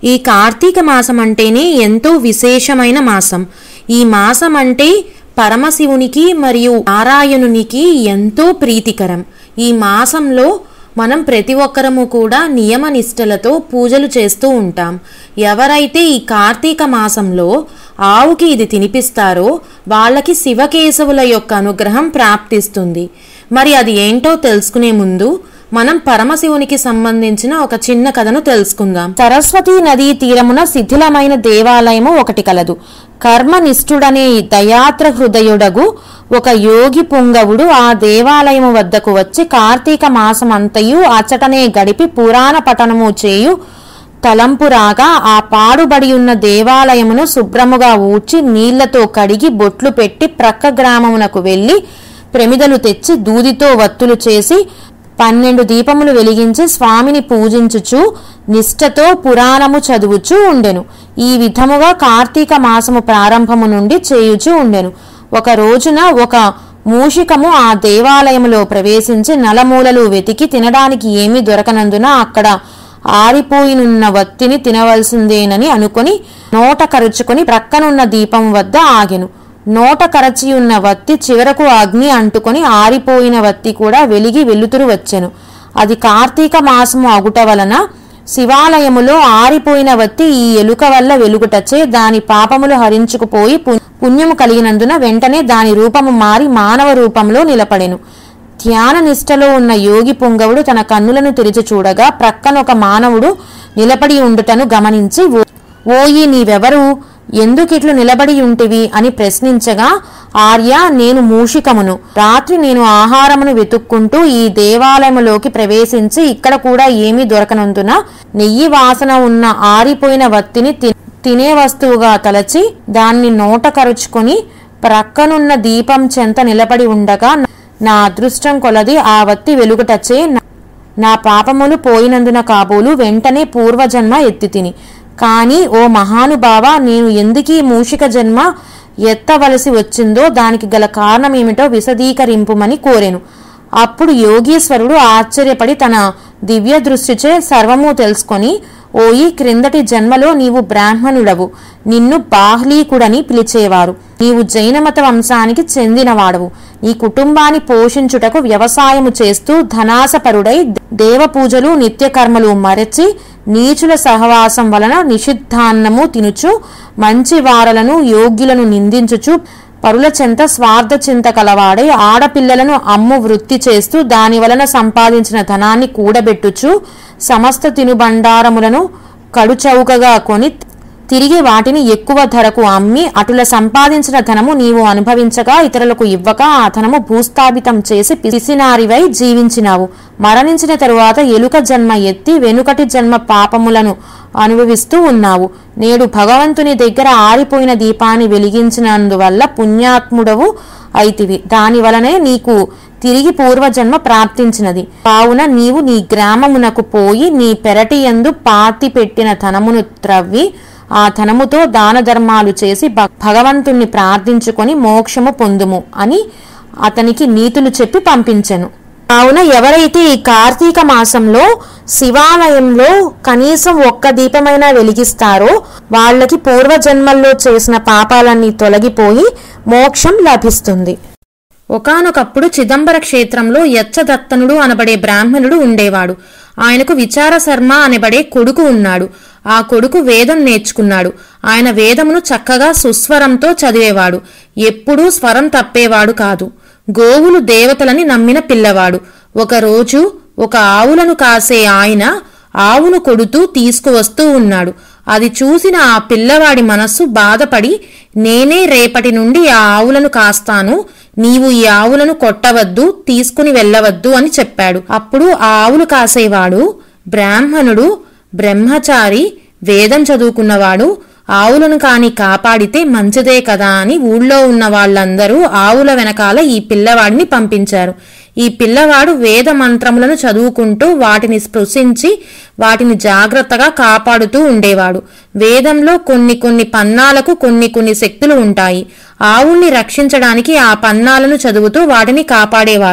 ఈ కార్తీక మాసం అంటేనే ఎంతో విశేషమైన మాసం ఈ మాసం అంటే పరమశివునికి మరియు నారాయణునికి ఎంతో ప్రీతికరం ఈ మాసంలో మనం ప్రతి ఒక్కరము కూడా నియమ నిష్టలతో పూజలు చేస్తూ ఉంటాం ఎవరైతే ఈ కార్తీక మాసంలో ఆవుకి ఇది తినిపిస్తారో వాళ్ళకి శివకేశవుల యొక్క అనుగ్రహం ప్రాప్తిస్తుంది మరి అది ఏంటో తెలుసుకునే ముందు మనం పరమశివునికి సంబంధించిన ఒక చిన్న కథను తెలుసుకుందాం సరస్వతీ నదీ తీరమున శిథిలమైన దేవాలయము ఒకటి కలదు కర్మనిష్ఠుడనే దయాత్ర హృదయుడగు ఒక యోగి పుంగవుడు ఆ దేవాలయము వద్దకు వచ్చి కార్తీక మాసమంతయు అచ్చటనే గడిపి పురాణ పఠనము చేయు తలంపు రాగా ఆ పాడుబడి ఉన్న దేవాలయమును శుభ్రముగా ఊడ్చి నీళ్లతో కడిగి బొట్లు పెట్టి ప్రక్క గ్రామమునకు వెళ్లి ప్రమిదలు తెచ్చి దూదితో వత్తులు చేసి పన్నెండు దీపములు వెలిగించి స్వామిని పూజించుచు నిష్ఠతో పురాణము చదువుచూ ఉండెను ఈ విధముగా కార్తీక మాసము ప్రారంభము నుండి చేయుచూ ఉండెను ఒక రోజున ఒక మూషికము ఆ దేవాలయములో ప్రవేశించి నలమూలలు వెతికి తినడానికి ఏమీ దొరకనందున అక్కడ ఆరిపోయినున్న వత్తిని తినవలసిందేనని అనుకొని నోట కరుచుకొని ప్రక్కనున్న దీపం వద్ద ఆగెను నోట కరచి ఉన్న వత్తి చివరకు అగ్ని అంటుకొని ఆరిపోయిన వత్తి కూడా వెలిగి వెలుతురు వచ్చెను అది కార్తీక మాసము అగుట వలన శివాలయములో ఆరిపోయిన వత్తి ఈ ఎలుక వల్ల వెలుగుటచే దాని పాపములు హరించుకుపోయి పు- పుణ్యము కలిగినందున వెంటనే దాని రూపము మారి మానవ రూపంలో నిలపడెను ధ్యాన నిష్టలో ఉన్న యోగి పుంగవుడు తన కన్నులను తెరిచి చూడగా ప్రక్కన ఒక మానవుడు నిలబడి ఉండుటను గమనించి "ఓ- ఓయి నీవెవరు ఎందుకిట్లు నిలబడి ఉంటివి అని ప్రశ్నించగా ఆర్య నేను మూషికమును రాత్రి నేను ఆహారమును వెతుక్కుంటూ ఈ దేవాలయములోకి ప్రవేశించి ఇక్కడ కూడా ఏమీ దొరకనందున నెయ్యి వాసన ఉన్న ఆరిపోయిన వత్తిని తి- తినే వస్తువుగా తలచి దాన్ని నోట కరుచుకొని ప్రక్కనున్న దీపం చెంత నిలబడి ఉండగా నా అదృష్టం కొలది ఆ వత్తి వెలుగుటచే నా- నా పాపములు పోయినందున కాబోలు వెంటనే పూర్వజన్మ ఎత్తి తిని కాని ఓ మహానుభావ నేను ఎందుకీ మూషిక జన్మ ఎత్తవలసి వచ్చిందో దానికి గల కారణమేమిటో విశదీకరింపుమని కోరెను అప్పుడు యోగీశ్వరుడు ఆశ్చర్యపడి తన దివ్య దృష్టిచే సర్వము తెలుసుకొని ఓయి క్రిందటి జన్మలో నీవు బ్రాహ్మణుడవు నిన్ను బాహ్లీకుడని పిలిచేవారు నీవు జైనమత వంశానికి చెందినవాడవు నీ కుటుంబాన్ని పోషించుటకు వ్యవసాయము చేస్తూ ధనాసపరుడై దేవపూజలు నిత్యకర్మలు మరచి నీచుల సహవాసం వలన నిషిద్ధాన్నము తినుచు మంచి వారలను యోగ్యులను నిందించుచు పరుల చెంత స్వార్థ చింత కలవాడై ఆడపిల్లలను అమ్ము వృత్తి చేస్తూ దాని వలన సంపాదించిన ధనాన్ని కూడబెట్టుచు సమస్త తినుబండారములను కడుచౌకగా కొని తిరిగి వాటిని ఎక్కువ ధరకు అమ్మి అటుల సంపాదించిన ధనము నీవు అనుభవించగా ఇతరులకు ఇవ్వక ఆ ధనము భూస్థాపితం చేసి పిసినారివై జీవించినావు మరణించిన తరువాత ఎలుక జన్మ ఎత్తి వెనుకటి జన్మ పాపములను అనుభవిస్తూ ఉన్నావు నేడు భగవంతుని దగ్గర ఆరిపోయిన దీపాన్ని వెలిగించినందువల్ల పుణ్యాత్ముడవు అయితివి దాని వలనే నీకు తిరిగి పూర్వజన్మ ప్రాప్తించినది కావున నీవు నీ గ్రామమునకు పోయి నీ పెరటి యందు పాతి పెట్టిన ధనమును త్రవ్వి ఆ ధనముతో దాన ధర్మాలు చేసి భ- భగవంతుణ్ణి ప్రార్థించుకొని మోక్షము పొందుము అని అతనికి నీతులు చెప్పి పంపించెను కావున ఎవరైతే ఈ కార్తీక మాసంలో శివాలయంలో కనీసం ఒక్క దీపమైనా వెలిగిస్తారో వాళ్ళకి పూర్వజన్మల్లో చేసిన పాపాలన్నీ తొలగిపోయి మోక్షం లభిస్తుంది ఒకానొకప్పుడు చిదంబర క్షేత్రంలో యచ్చదత్తనుడు అనబడే బ్రాహ్మణుడు ఉండేవాడు ఆయనకు విచార శర్మ అనబడే కొడుకు ఉన్నాడు ఆ కొడుకు వేదం నేర్చుకున్నాడు ఆయన వేదమును చక్కగా సుస్వరంతో చదివేవాడు ఎప్పుడూ స్వరం తప్పేవాడు కాదు గోవులు దేవతలని నమ్మిన పిల్లవాడు ఒకరోజు ఒక ఆవులను కాసే ఆయన ఆవును కొడుతూ తీసుకువస్తూ ఉన్నాడు అది చూసిన ఆ పిల్లవాడి మనస్సు బాధపడి నేనే రేపటి నుండి ఆ ఆవులను కాస్తాను నీవు ఈ ఆవులను కొట్టవద్దు తీసుకుని వెళ్ళవద్దు అని చెప్పాడు అప్పుడు ఆ ఆవులు కాసేవాడు బ్రాహ్మణుడు బ్రహ్మచారి వేదం చదువుకున్నవాడు ఆవులను కాని కాపాడితే మంచిదే కదా అని ఊళ్ళో ఉన్న వాళ్ళందరూ ఆవుల వెనకాల ఈ పిల్లవాడిని పంపించారు ఈ పిల్లవాడు వేద మంత్రములను చదువుకుంటూ వాటిని స్పృశించి వాటిని జాగ్రత్తగా కాపాడుతూ ఉండేవాడు వేదంలో కొన్ని కొన్ని పన్నాలకు కొన్ని కొన్ని శక్తులు ఉంటాయి ఆవుల్ని రక్షించడానికి ఆ పన్నాలను చదువుతూ వాటిని కాపాడేవాడు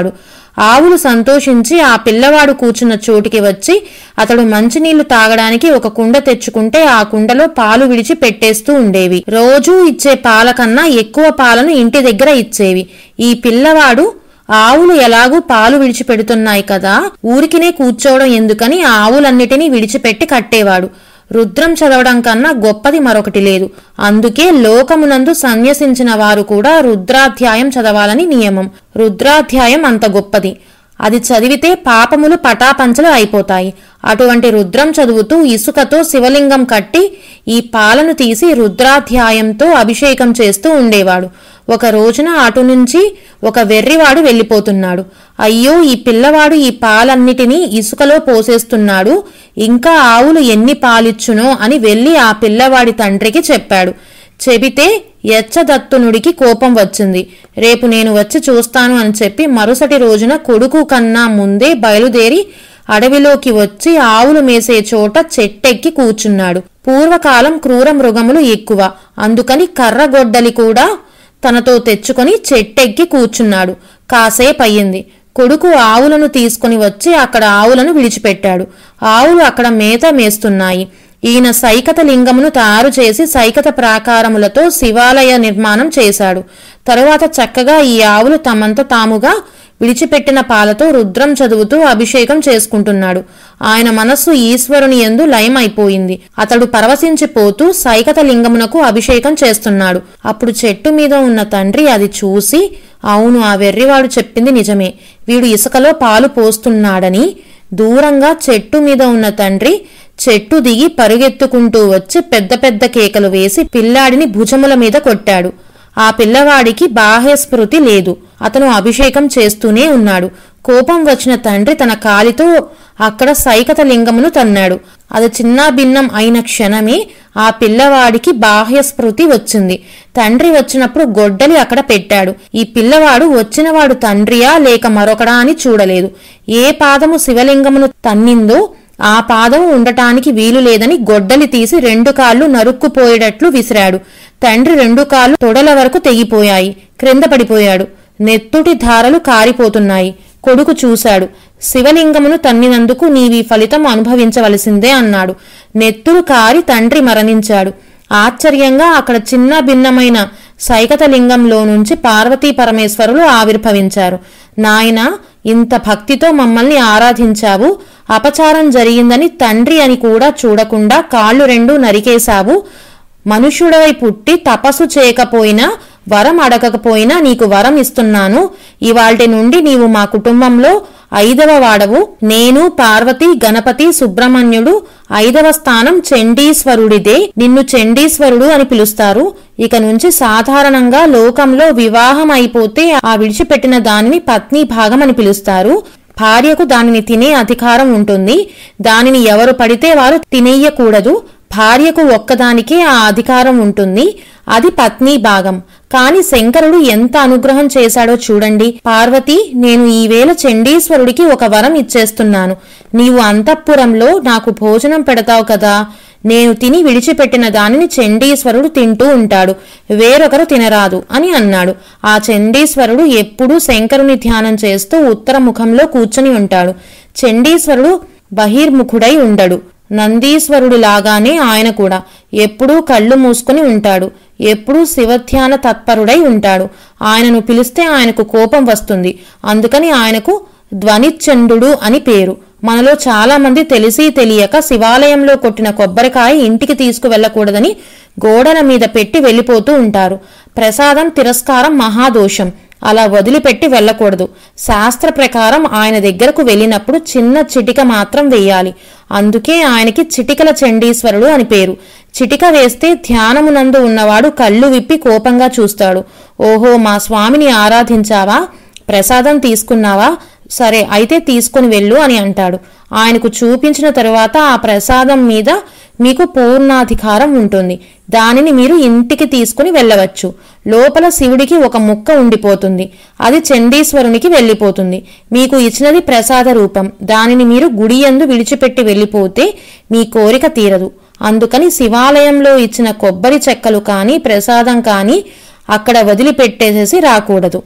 ఆవులు సంతోషించి ఆ పిల్లవాడు కూర్చున్న చోటికి వచ్చి అతడు మంచినీళ్లు తాగడానికి ఒక కుండ తెచ్చుకుంటే ఆ కుండలో పాలు విడిచి పెట్టేస్తూ ఉండేవి రోజూ ఇచ్చే పాల కన్నా ఎక్కువ పాలను ఇంటి దగ్గర ఇచ్చేవి ఈ పిల్లవాడు ఆవులు ఎలాగూ పాలు విడిచిపెడుతున్నాయి కదా ఊరికినే కూర్చోవడం ఎందుకని ఆ ఆవులన్నిటినీ విడిచిపెట్టి కట్టేవాడు రుద్రం చదవడం కన్నా గొప్పది మరొకటి లేదు అందుకే లోకమునందు సన్యసించిన వారు కూడా రుద్రాధ్యాయం చదవాలని నియమం రుద్రాధ్యాయం అంత గొప్పది అది చదివితే పాపములు పటాపంచలు అయిపోతాయి అటువంటి రుద్రం చదువుతూ ఇసుకతో శివలింగం కట్టి ఈ పాలను తీసి రుద్రాధ్యాయంతో అభిషేకం చేస్తూ ఉండేవాడు ఒక రోజున అటు నుంచి ఒక వెర్రివాడు వెళ్ళిపోతున్నాడు అయ్యో ఈ పిల్లవాడు ఈ పాలన్నిటినీ ఇసుకలో పోసేస్తున్నాడు ఇంకా ఆవులు ఎన్ని పాలిచ్చునో అని వెళ్ళి ఆ పిల్లవాడి తండ్రికి చెప్పాడు చెబితే యచ్చదత్తునుడికి కోపం వచ్చింది రేపు నేను వచ్చి చూస్తాను అని చెప్పి మరుసటి రోజున కొడుకు కన్నా ముందే బయలుదేరి అడవిలోకి వచ్చి ఆవులు మేసే చోట చెట్టెక్కి కూర్చున్నాడు పూర్వకాలం క్రూర మృగములు ఎక్కువ అందుకని కర్రగొడ్డలి కూడా తనతో తెచ్చుకొని చెట్టెక్కి కూర్చున్నాడు కాసేపు అయ్యింది కొడుకు ఆవులను తీసుకుని వచ్చి అక్కడ ఆవులను విడిచిపెట్టాడు ఆవులు అక్కడ మేత మేస్తున్నాయి ఈయన సైకత లింగమును తయారు చేసి సైకత ప్రాకారములతో శివాలయ నిర్మాణం చేశాడు తరువాత చక్కగా ఈ ఆవులు తమంత తాముగా విడిచిపెట్టిన పాలతో రుద్రం చదువుతూ అభిషేకం చేసుకుంటున్నాడు ఆయన మనస్సు ఈశ్వరుని యందు లయమైపోయింది అతడు పరవశించిపోతూ సైకత లింగమునకు అభిషేకం చేస్తున్నాడు అప్పుడు చెట్టు మీద ఉన్న తండ్రి అది చూసి అవును ఆ వెర్రివాడు చెప్పింది నిజమే వీడు ఇసుకలో పాలు పోస్తున్నాడని దూరంగా చెట్టు మీద ఉన్న తండ్రి చెట్టు దిగి పరుగెత్తుకుంటూ వచ్చి పెద్ద పెద్ద కేకలు వేసి పిల్లాడిని భుజముల మీద కొట్టాడు ఆ పిల్లవాడికి బాహ్య స్మృతి లేదు అతను అభిషేకం చేస్తూనే ఉన్నాడు కోపం వచ్చిన తండ్రి తన కాలితో అక్కడ సైకత లింగమును తన్నాడు అది చిన్న భిన్నం అయిన క్షణమే ఆ పిల్లవాడికి బాహ్య స్మృతి వచ్చింది తండ్రి వచ్చినప్పుడు గొడ్డలి అక్కడ పెట్టాడు ఈ పిల్లవాడు వచ్చినవాడు తండ్రియా లేక మరొకడా అని చూడలేదు ఏ పాదము శివలింగమును తన్నిందో ఆ పాదం ఉండటానికి వీలు లేదని గొడ్డలి తీసి రెండు కాళ్ళు నరుక్కుపోయేటట్లు విసిరాడు తండ్రి రెండు కాళ్ళు తొడల వరకు తెగిపోయాయి క్రింద పడిపోయాడు నెత్తుటి ధారలు కారిపోతున్నాయి కొడుకు చూశాడు శివలింగమును తన్నినందుకు నీవీ ఫలితం అనుభవించవలసిందే అన్నాడు నెత్తురు కారి తండ్రి మరణించాడు ఆశ్చర్యంగా అక్కడ చిన్న భిన్నమైన సైకత లింగంలో నుంచి పార్వతీ పరమేశ్వరులు ఆవిర్భవించారు నాయనా ఇంత భక్తితో మమ్మల్ని ఆరాధించావు అపచారం జరిగిందని తండ్రి అని కూడా చూడకుండా కాళ్ళు రెండు నరికేశావు మనుష్యుడవై పుట్టి తపస్సు చేయకపోయినా వరం అడగకపోయినా నీకు వరం ఇస్తున్నాను ఇవాల్టి నుండి నీవు మా కుటుంబంలో ఐదవ వాడవు నేను పార్వతి గణపతి సుబ్రహ్మణ్యుడు ఐదవ స్థానం చండీశ్వరుడిదే నిన్ను చండీశ్వరుడు అని పిలుస్తారు ఇక నుంచి సాధారణంగా లోకంలో వివాహం అయిపోతే ఆ విడిచిపెట్టిన దానిని పత్ని భాగం అని పిలుస్తారు భార్యకు దానిని తినే అధికారం ఉంటుంది దానిని ఎవరు పడితే వారు తినేయకూడదు భార్యకు ఒక్కదానికే ఆ అధికారం ఉంటుంది అది పత్ని భాగం కాని శంకరుడు ఎంత అనుగ్రహం చేశాడో చూడండి పార్వతి నేను ఈవేళ చండీశ్వరుడికి ఒక వరం ఇచ్చేస్తున్నాను నీవు అంతఃపురంలో నాకు భోజనం పెడతావు కదా నేను తిని విడిచిపెట్టిన దానిని చండీశ్వరుడు తింటూ ఉంటాడు వేరొకరు తినరాదు అని అన్నాడు ఆ చండీశ్వరుడు ఎప్పుడూ శంకరుని ధ్యానం చేస్తూ ఉత్తర ముఖంలో కూర్చొని ఉంటాడు చండీశ్వరుడు బహిర్ముఖుడై ఉండడు నందీశ్వరుడి లాగానే ఆయన కూడా ఎప్పుడూ కళ్ళు మూసుకుని ఉంటాడు ఎప్పుడూ శివధ్యాన తత్పరుడై ఉంటాడు ఆయనను పిలిస్తే ఆయనకు కోపం వస్తుంది అందుకని ఆయనకు ధ్వనిచండు అని పేరు మనలో చాలా మంది తెలిసి తెలియక శివాలయంలో కొట్టిన కొబ్బరికాయ ఇంటికి తీసుకువెళ్ళకూడదని గోడల మీద పెట్టి వెళ్ళిపోతూ ఉంటారు ప్రసాదం తిరస్కారం మహాదోషం అలా వదిలిపెట్టి వెళ్ళకూడదు శాస్త్ర ప్రకారం ఆయన దగ్గరకు వెళ్ళినప్పుడు చిన్న చిటిక మాత్రం వెయ్యాలి అందుకే ఆయనకి చిటికల చండీశ్వరుడు అని పేరు చిటిక వేస్తే ధ్యానమునందు ఉన్నవాడు కళ్ళు విప్పి కోపంగా చూస్తాడు ఓహో మా స్వామిని ఆరాధించావా ప్రసాదం తీసుకున్నావా సరే అయితే తీసుకుని వెళ్ళు అని అంటాడు ఆయనకు చూపించిన తరువాత ఆ ప్రసాదం మీద మీకు పూర్ణాధికారం ఉంటుంది దానిని మీరు ఇంటికి తీసుకుని వెళ్ళవచ్చు లోపల శివుడికి ఒక ముక్క ఉండిపోతుంది అది చండీశ్వరునికి వెళ్ళిపోతుంది మీకు ఇచ్చినది ప్రసాద రూపం దానిని మీరు గుడియందు విడిచిపెట్టి వెళ్ళిపోతే మీ కోరిక తీరదు అందుకని శివాలయంలో ఇచ్చిన కొబ్బరి చెక్కలు కానీ ప్రసాదం కానీ అక్కడ వదిలిపెట్టేసేసి రాకూడదు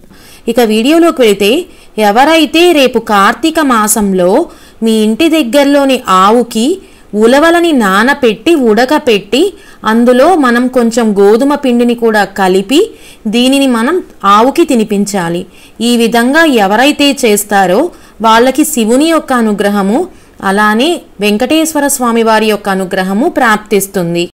ఇక వీడియోలోకి వెళితే ఎవరైతే రేపు కార్తీక మాసంలో మీ ఇంటి దగ్గరలోని ఆవుకి ఉలవలని నానపెట్టి ఉడకపెట్టి అందులో మనం కొంచెం గోధుమ పిండిని కూడా కలిపి దీనిని మనం ఆవుకి తినిపించాలి ఈ విధంగా ఎవరైతే చేస్తారో వాళ్ళకి శివుని యొక్క అనుగ్రహము అలానే వెంకటేశ్వర స్వామి వారి యొక్క అనుగ్రహము ప్రాప్తిస్తుంది